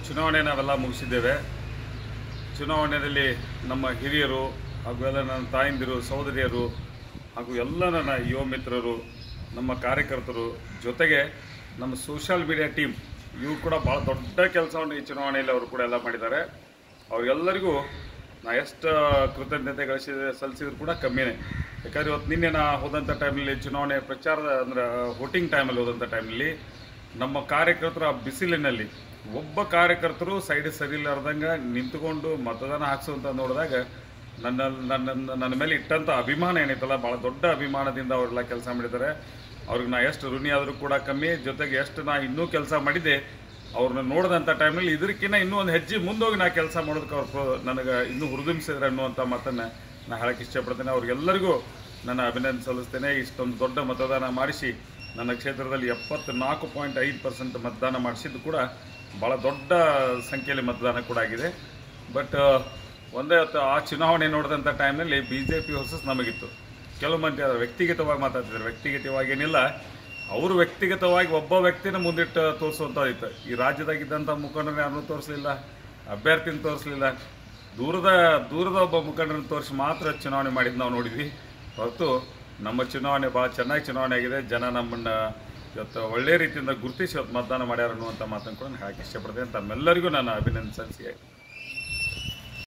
ಚುನಾವಣೆ ನಾವೆಲ್ಲ ಮುಗಿಸಿದ್ದೇವೆ ಚುನಾವಣೆಯಲ್ಲಿ ನಮ್ಮ ಹಿರಿಯರು ಹಾಗೂ ಎಲ್ಲ ನನ್ನ ತಾಯಂದಿರು ಸಹೋದರಿಯರು ಹಾಗೂ ಎಲ್ಲ ನನ್ನ ಯುವ ಮಿತ್ರರು ನಮ್ಮ ಕಾರ್ಯಕರ್ತರು ಜೊತೆಗೆ ನಮ್ಮ ಸೋಷಿಯಲ್ ಮೀಡಿಯಾ ಟೀಮ್ ಇವರು ಕೂಡ ಭಾಳ ದೊಡ್ಡ ಕೆಲಸವನ್ನು ಈ ಚುನಾವಣೆಯಲ್ಲಿ ಅವರು ಕೂಡ ಎಲ್ಲ ಮಾಡಿದ್ದಾರೆ ಅವ್ರಿಗೆಲ್ಲರಿಗೂ ನಾ ಎಷ್ಟು ಕೃತಜ್ಞತೆ ಗಳಿಸಿದ ಸಲ್ಲಿಸಿದ್ರು ಕೂಡ ಕಮ್ಮಿನೇ ಯಾಕಂದ್ರೆ ಇವತ್ತು ನಿನ್ನೆ ನಾ ಹೋದಂಥ ಟೈಮಲ್ಲಿ ಚುನಾವಣೆ ಪ್ರಚಾರದ ಅಂದ್ರೆ ವೋಟಿಂಗ್ ಟೈಮಲ್ಲಿ ಹೋದಂಥ ಟೈಮಲ್ಲಿ ನಮ್ಮ ಕಾರ್ಯಕರ್ತರು ಆ ಬಿಸಿಲಿನಲ್ಲಿ ಒಬ್ಬ ಕಾರ್ಯಕರ್ತರು ಸೈಡ್ ಸರಿ ಇಲ್ಲಾರ್ದಂಗೆ ನಿಂತುಕೊಂಡು ಮತದಾನ ಹಾಕ್ಸುವಂತ ನೋಡಿದಾಗ ನನ್ನ ನನ್ನ ನನ್ನ ಮೇಲೆ ಇಟ್ಟಂಥ ಅಭಿಮಾನ ಏನೈತಲ್ಲ ಭಾಳ ದೊಡ್ಡ ಅಭಿಮಾನದಿಂದ ಅವರೆಲ್ಲ ಕೆಲಸ ಮಾಡಿದ್ದಾರೆ ಅವ್ರಿಗೆ ನಾ ಎಷ್ಟು ಋಣಿ ಆದರೂ ಕೂಡ ಕಮ್ಮಿ ಜೊತೆಗೆ ಎಷ್ಟು ನಾ ಇನ್ನೂ ಕೆಲಸ ಮಾಡಿದೆ ಅವ್ರನ್ನ ನೋಡಿದಂಥ ಟೈಮ್ನಲ್ಲಿ ಇದಕ್ಕಿಂತ ಇನ್ನೂ ಒಂದು ಹೆಜ್ಜೆ ಮುಂದೋಗಿ ನಾ ಕೆಲಸ ಮಾಡೋದಕ್ಕೆ ಅವ್ರು ಪ್ರೋ- ನನಗೆ ಇನ್ನೂ ಹುರಿದುಂಬಿಸಿದ್ರೆ ಅನ್ನುವಂಥ ಮಾತನ್ನು ನಾ ಹೇಳಕ್ಕೆ ಇಷ್ಟಪಡ್ತೇನೆ ಅವ್ರಿಗೆಲ್ಲರಿಗೂ ನನ್ನ ಅಭಿನಂದನೆ ಸಲ್ಲಿಸ್ತೇನೆ ಇಷ್ಟೊಂದು ದೊಡ್ಡ ಮತದಾನ ಮಾಡಿಸಿ ನನ್ನ ಕ್ಷೇತ್ರದಲ್ಲಿ ಎಪ್ಪತ್ನಾಲ್ಕು ಪಾಯಿಂಟ್ ಐದು ಪರ್ಸೆಂಟ್ ಮತದಾನ ಮಾಡಿಸಿದ್ದು ಕೂಡ ಭಾಳ ದೊಡ್ಡ ಸಂಖ್ಯೆಯಲ್ಲಿ ಮತದಾನ ಕೂಡ ಆಗಿದೆ ಬಟ್ ಒಂದೇ ಹೊತ್ತು ಆ ಚುನಾವಣೆ ನೋಡಿದಂಥ ಟೈಮ್ನಲ್ಲಿ ಬಿ ಜೆ ಪಿ ವರ್ಸಸ್ ನಮಗಿತ್ತು ಕೆಲವು ಮಂದಿ ಅದರ ವ್ಯಕ್ತಿಗತವಾಗಿ ಮಾತಾಡ್ತಿದ್ದಾರೆ ವ್ಯಕ್ತಿಗತವಾಗಿ ಏನಿಲ್ಲ ಅವರು ವ್ಯಕ್ತಿಗತವಾಗಿ ಒಬ್ಬ ವ್ಯಕ್ತಿನ ಮುಂದಿಟ್ಟು ತೋರಿಸುವಂಥದ್ದಿತ್ತು ಈ ರಾಜ್ಯದಾಗಿದ್ದಂಥ ಮುಖಂಡರನ್ನ ಯಾರನ್ನೂ ತೋರಿಸಲಿಲ್ಲ ಅಭ್ಯರ್ಥಿನ ತೋರಿಸಲಿಲ್ಲ ದೂರದ ದೂರದ ಒಬ್ಬ ಮುಖಂಡರನ್ನ ತೋರಿಸಿ ಮಾತ್ರ ಚುನಾವಣೆ ಮಾಡಿದ್ದು ನಾವು ನೋಡಿದ್ವಿ ಹೊರತು ನಮ್ಮ ಚುನಾವಣೆ ಭಾಳ ಚೆನ್ನಾಗಿ ಚುನಾವಣೆ ಆಗಿದೆ ಜನ ನಮ್ಮನ್ನು ಇವತ್ತು ಒಳ್ಳೆಯ ರೀತಿಯಿಂದ ಗುರುತಿಸಿ ಇವತ್ತು ಮತದಾನ ಮಾಡ್ಯಾರ ಅನ್ನುವಂಥ ಮಾತನ್ನು ಕೂಡ ನಾನು ಹೇಳಕ್ಕೆ ಇಷ್ಟಪಡ್ತೇನೆ ತಮ್ಮೆಲ್ಲರಿಗೂ ನಾನು ಅಭಿನಂದನೆ ಸಲ್ಲಿಸಿ